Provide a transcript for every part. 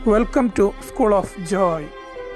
welcome to school of joy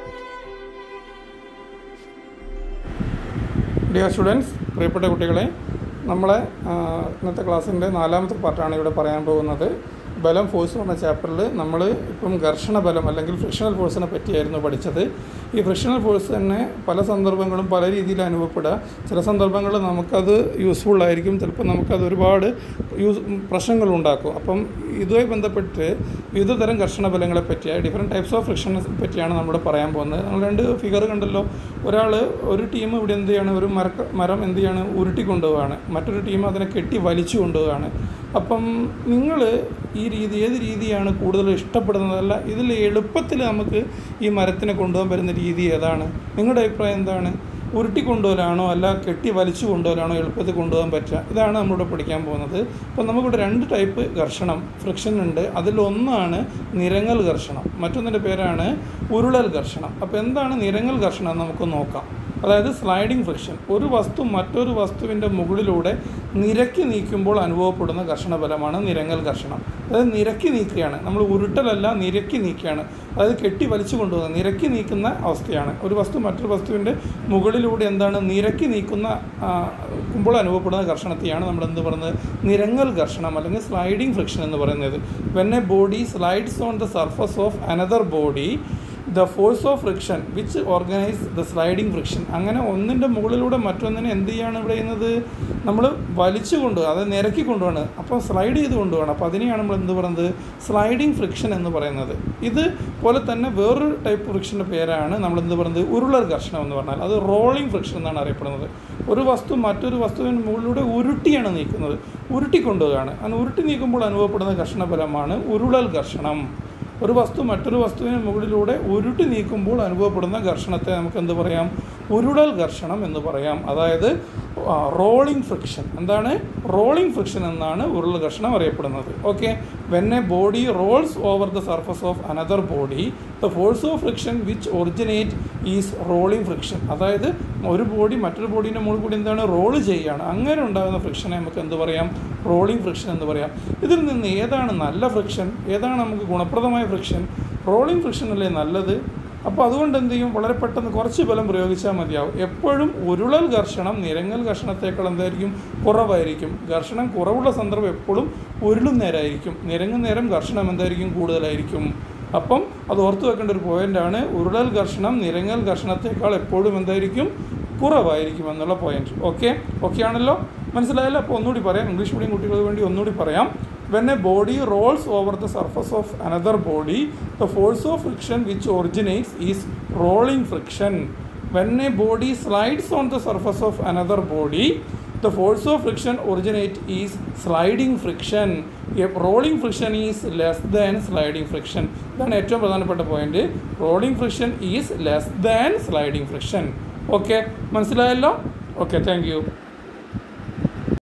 dear students പ്രിയപ്പെട്ട കുട്ടികളെ നമ്മളെ ആ, ഇന്നത്തെ ക്ലാസ്സിൻ്റെ നാലാമത്തെ പാർട്ടാണ് ഇവിടെ പറയാൻ പോകുന്നത് ബലം ഫോഴ്സ് പറഞ്ഞ ചാപ്റ്ററിൽ നമ്മൾ ഇപ്പം ഘർഷണ ബലം അല്ലെങ്കിൽ ഫ്രിക്ഷണൽ ഫോഴ്സിനെ പറ്റിയായിരുന്നു പഠിച്ചത് ഈ ഫ്രിക്ഷണൽ ഫോഴ്സ് തന്നെ പല സന്ദർഭങ്ങളും പല രീതിയിൽ അനുഭവപ്പെടുക ചില സന്ദർഭങ്ങളിൽ നമുക്കത് യൂസ്ഫുൾ ആയിരിക്കും ചിലപ്പോൾ നമുക്കത് ഒരുപാട് യൂസ് പ്രശ്നങ്ങളുണ്ടാക്കും അപ്പം ഇതുമായി ബന്ധപ്പെട്ട് വിവിധ തരം ഘർഷണ ബലങ്ങളെ പറ്റിയ ഡിഫറെൻറ്റ് ടൈപ്സ് ഓഫ് ഫ്രിക്ഷനെ പറ്റിയാണ് നമ്മൾ പറയാൻ പോകുന്നത് നമ്മൾ രണ്ട് ഫിഗർ കണ്ടല്ലോ ഒരാൾ ഒരു ടീം ഇവിടെ എന്ത് ചെയ്യാണ് ഒരു മര മരം എന്ത് ചെയ്യാണ് ഉരുട്ടി കൊണ്ടുപോവാണ് മറ്റൊരു ടീം അതിനെ കെട്ടി വലിച്ചു കൊണ്ടുപോവാണ് അപ്പം നിങ്ങൾ ഈ രീതി ഏത് രീതിയാണ് കൂടുതൽ ഇഷ്ടപ്പെടുന്നതല്ല ഇതിൽ എളുപ്പത്തിൽ നമുക്ക് ഈ മരത്തിനെ കൊണ്ടുപോകാൻ പറ്റുന്ന രീതി ഏതാണ് നിങ്ങളുടെ അഭിപ്രായം എന്താണ് ഉരുട്ടി കൊണ്ടുപോകലാണോ അല്ല കെട്ടി വലിച്ചു കൊണ്ടുപോകലാണോ എളുപ്പത്തിൽ കൊണ്ടുപോകാൻ പറ്റുക ഇതാണ് നമ്മളിവിടെ പഠിക്കാൻ പോകുന്നത് അപ്പോൾ നമുക്കിവിടെ രണ്ട് ടൈപ്പ് ഘർഷണം ഫ്രിക്ഷൻ ഉണ്ട് അതിലൊന്നാണ് നിരങ്ങൽ ഘർഷണം മറ്റൊന്നിൻ്റെ പേരാണ് ഉരുളൽ ഘർഷണം അപ്പോൾ എന്താണ് നിരങ്ങൽ ഘർഷണം എന്ന് നമുക്ക് നോക്കാം അതായത് സ്ലൈഡിംഗ് ഫ്രിക്ഷൻ ഒരു വസ്തു മറ്റൊരു വസ്തുവിൻ്റെ മുകളിലൂടെ നിരക്കി നീക്കുമ്പോൾ അനുഭവപ്പെടുന്ന ഘർഷണ ബലമാണ് നിരങ്ങൽ ഘർഷണം അതായത് നിരക്കി നീക്കുകയാണ് നമ്മൾ ഉരുട്ടലല്ല നിരക്കി നീക്കുകയാണ് അതായത് കെട്ടി വലിച്ചു കൊണ്ടുപോകുന്നത് നിരക്കി നീക്കുന്ന അവസ്ഥയാണ് ഒരു വസ്തു മറ്റൊരു വസ്തുവിൻ്റെ മുകളിലൂടെ എന്താണ് നിരക്കി നീക്കുന്ന ആ, ക്കുമ്പോൾ അനുഭവപ്പെടുന്ന ഘർഷണത്തെയാണ് നമ്മൾ എന്ത് പറയുന്നത് നിരങ്ങൽ ഘർഷണം അല്ലെങ്കിൽ സ്ലൈഡിംഗ് ഫ്രിക്ഷൻ എന്ന് പറയുന്നത് when a body slides on the surface of another body the force of friction which organise the sliding friction അങ്ങനെ ഒന്നിൻ്റെ മുകളിലൂടെ മറ്റൊന്നിനെ എന്ത് ചെയ്യാണ് ഇവിടെ ചെയ്യുന്നത് നമ്മൾ വലിച്ചു കൊണ്ടുപോകുക അതായത് നിരക്കി കൊണ്ടുപോകണം അപ്പോൾ സ്ലൈഡ് ചെയ്ത് കൊണ്ടുപോകണം അപ്പോൾ അതിനെയാണ് നമ്മൾ എന്ത് പറയുന്നത് സ്ലൈഡിംഗ് ഫ്രിക്ഷൻ എന്ന് പറയുന്നത് ഇത് പോലെ തന്നെ വേറൊരു ടൈപ്പ് ഫ്രിക്ഷൻ്റെ പേരാണ് നമ്മൾ എന്ത് പറയുന്നത് ഉരുളർ ഘർഷണം എന്ന് പറഞ്ഞാൽ അത് റോളിംഗ് ഫ്രിക്ഷൻ എന്നാണ് അറിയപ്പെടുന്നത് ഒരു വസ്തു മറ്റൊരു വസ്തുവിന് മുകളിലൂടെ ഉരുട്ടിയാണ് നീക്കുന്നത് ഉരുട്ടി കൊണ്ടുപോവുകയാണ് അങ്ങനെ ഉരുട്ടി നീക്കുമ്പോൾ അനുഭവപ്പെടുന്ന ഘർഷണ ഫലമാണ് ഉരുളൽ ഘർഷണം ഒരു വസ്തു മറ്റൊരു വസ്തുവിന് മുകളിലൂടെ ഉരുട്ടി നീക്കുമ്പോൾ അനുഭവപ്പെടുന്ന ഘർഷണത്തെ നമുക്ക് എന്ത് പറയാം ഉരുളൽ ഘർഷണം എന്ന് പറയാം അതായത് റോളിംഗ് ഫ്രിക്ഷൻ എന്താണ് റോളിംഗ് ഫ്രിക്ഷൻ എന്നാണ് ഉരുളൽ ഘർഷണം അറിയപ്പെടുന്നത് okay when a body rolls over the surface of another body the force of friction which originate is rolling friction അതായത് ഒരു ബോഡി മറ്റൊരു ബോഡീൻ്റെ മുകളിൽ കൂടി എന്താണ് റോള് ചെയ്യുകയാണ് അങ്ങനെ ഉണ്ടാകുന്ന ഫ്രിക്ഷനെ നമുക്ക് എന്ത് പറയാം റോളിംഗ് ഫ്രിക്ഷൻ എന്ന് പറയാം ഇതിൽ നിന്ന് ഏതാണ് നല്ല ഫ്രിക്ഷൻ ഏതാണ് നമുക്ക് ഗുണപ്രദമായ ഫ്രിക്ഷൻ റോളിംഗ് ഫ്രിക്ഷൻ അല്ലേ നല്ലത് അപ്പോൾ അതുകൊണ്ട് എന്ത് ചെയ്യും വളരെ പെട്ടെന്ന് കുറച്ച് ബലം പ്രയോഗിച്ചാൽ മതിയാവും എപ്പോഴും ഉരുളൽ ഘർഷണം നിരങ്ങൽ ഘർഷണത്തേക്കാൾ എന്തായിരിക്കും കുറവായിരിക്കും ഘർഷണം കുറവുള്ള സന്ദർഭം എപ്പോഴും ഉരുളും നേരമായിരിക്കും നിരങ്ങും നേരം ഘർഷണം എന്തായിരിക്കും കൂടുതലായിരിക്കും അപ്പം അത് ഓർത്ത് വെക്കേണ്ട ഒരു പോയിൻ്റാണ് ഉരുളൽ ഘർഷണം നിരങ്ങൽ ഘർഷണത്തേക്കാൾ എപ്പോഴും എന്തായിരിക്കും കുറവായിരിക്കും എന്നുള്ള പോയിന്റ് ഓക്കെ ഓക്കെ ആണല്ലോ മനസ്സിലായല്ലോ അപ്പോൾ ഒന്നുകൂടി പറയാം ഇംഗ്ലീഷ് മീഡിയം കുട്ടികൾക്ക് വേണ്ടി ഒന്നുകൂടി പറയാം when a body rolls over the surface of another body the force of friction which originates is rolling friction when a body slides on the surface of another body the force of friction originate is sliding friction rolling friction is less than sliding friction ഇതാണ് ഏറ്റവും പ്രധാനപ്പെട്ട point rolling friction is less than sliding friction okay മനസ്സിലായല്ലോ okay thank U